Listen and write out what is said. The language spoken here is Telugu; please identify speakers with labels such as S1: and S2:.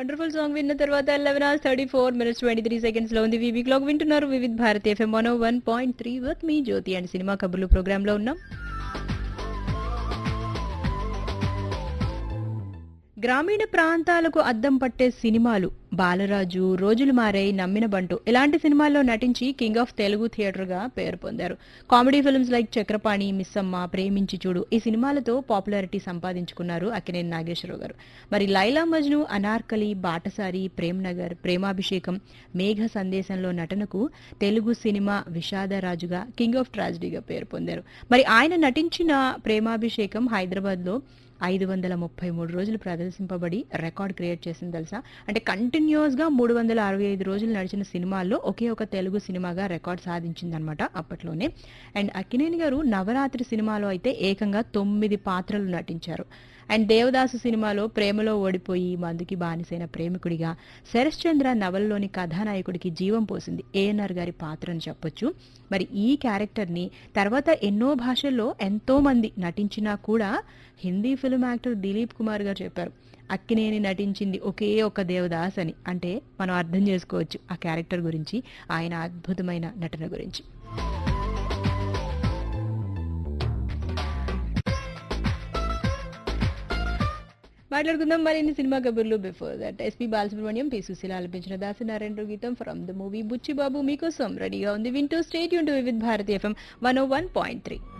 S1: వండర్ఫుల్ సాంగ్ విన్న తర్వాత eleven hours thirty four minutes twenty three seconds లో ఉంది వివి క్లాక్ వింటున్నారు Vividh Bharati FM one one point three with మీ జ్యోతి అండ్ సినిమా కబుర్లు ప్రోగ్రామ్ లో ఉన్నాం గ్రామీణ ప్రాంతాలకు అద్దం పట్టే సినిమాలు బాలరాజు రోజులు మారై నమ్మిన బంటు ఇలాంటి సినిమాల్లో నటించి కింగ్ ఆఫ్ తెలుగు థియేటర్ గా పేరు పొందారు comedy films like Chakrapani Missamma Preminchi Choodu ఈ సినిమాలతో పాపులారిటీ సంపాదించుకున్నారు అక్కినేని నాగేశ్వరరావు గారు మరి లైలా మజ్ను అనార్కలి బాటసారి ప్రేమ్ నగర్ ప్రేమాభిషేకం మేఘ సందేశంలో నటనకు తెలుగు సినిమా విషాదరాజుగా కింగ్ ఆఫ్ ట్రాజడీగా పేరు పొందారు మరి ఆయన నటించిన ప్రేమాభిషేకం హైదరాబాద్ లో ఐదు వందల ముప్పై మూడు రోజులు ప్రదర్శింపబడి రికార్డ్ క్రియేట్ చేసింది తెలుసా అంటే కంటిన్యూస్ గా మూడు వందల అరవై ఐదు రోజులు నడిచిన సినిమాల్లో ఒకే ఒక తెలుగు సినిమాగా రికార్డ్ సాధించిందనమాట అప్పట్లోనే అండ్ అక్కినేని గారు నవరాత్రి సినిమాలో అయితే ఏకంగా తొమ్మిది పాత్రలు నటించారు అండ్ దేవదాసు సినిమాలో ప్రేమలో ఓడిపోయి మందుకి బానిసైన ప్రేమికుడిగా శరశ్చంద్ర నవలలోని కథానాయకుడికి జీవం పోసింది ఏఎన్ఆర్ గారి పాత్ర అని చెప్పొచ్చు మరి ఈ క్యారెక్టర్ని తర్వాత ఎన్నో భాషల్లో ఎంతో మంది నటించినా కూడా హిందీ ఫిల్మ్ యాక్టర్ దిలీప్ కుమార్ గారు చెప్పారు అక్కినేని నటించింది ఒకే ఒక దేవదాస్ అని అంటే మనం అర్థం చేసుకోవచ్చు ఆ క్యారెక్టర్ గురించి ఆయన అద్భుతమైన నటన గురించి మాట్లాడుకుందాం మరిన్ని సినిమా కబుర్లు before that SP Balasubrahmanyam P Susheela ఆలపించిన దాసనారాయణ గీతం ఫ్రమ్ ద మూవీ బుచ్చిబాబు మీకోసం రెడీగా ఉంది వింటూ స్టేట్ యూన్ to Vividh Bharati FM one oh one point three